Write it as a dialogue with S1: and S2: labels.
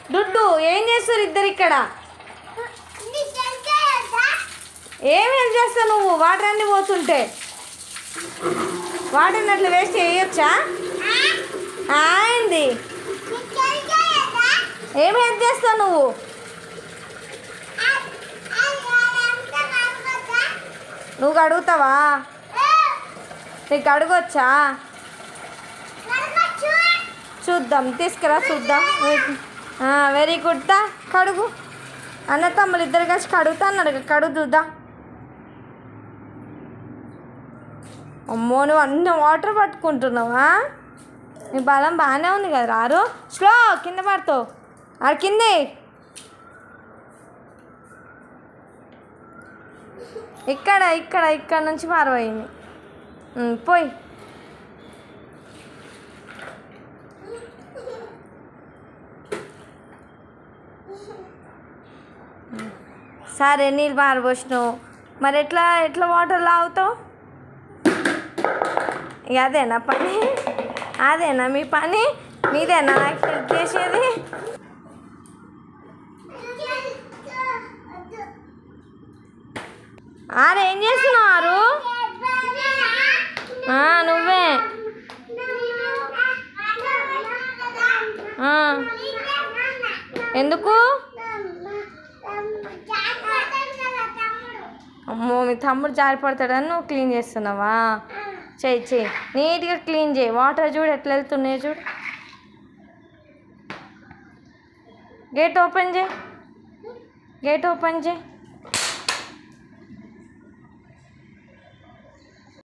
S1: దుడ్డు ఏం చేస్తారు ఇద్దరు ఇక్కడ ఏం హెల్ప్ చేస్తావు నువ్వు వాటర్ అన్ని పోతుంటే వాటర్ని అట్లా వేస్ట్ చేయొచ్చా ఏంది ఏం హెల్ప్ చేస్తావు నువ్వు నువ్వు అడుగుతావా నీకు అడగొచ్చా చూద్దాం తీసుకురా చూద్దాం వెరీ గుడ్ దా కడుగు అన్న తమ్ముడు ఇద్దరు కలిసి కడుగుతా అన్నాడు కడుగు చూద్దా అమ్మో నువ్వు అన్ని వాటర్ పట్టుకుంటున్నావా నీ బలం బాగానే ఉంది కదా రారు స్లో కింద పడతావు ఆడ కిందే ఇక్కడ ఇక్కడ ఇక్కడ నుంచి పారబోయింది ఉమ్, పోయి సరే నీళ్ళు పారబోసినావు మరి ఎట్లా ఎట్లా వాటర్ లాగుతావు ఇక అదేనా పని అదేనా మీ పని మీదేనా నాకు హెల్ప్ చేసేది ఆరు ఏం చేస్తున్నావు ఆరు ఆ, నువ్వే ఆ, ఎందుకు అమ్మో మీ తమ్ముడు జారిపడతాడని నువ్వు క్లీన్ చేస్తున్నావా చెయ్యి చెయ్యి నీట్గా క్లీన్ చేయి వాటర్ చూడు ఎట్లా వెళ్తున్నాయి చూడు గేట్ ఓపెన్ చేయి గేట్ ఓపెన్ చేయి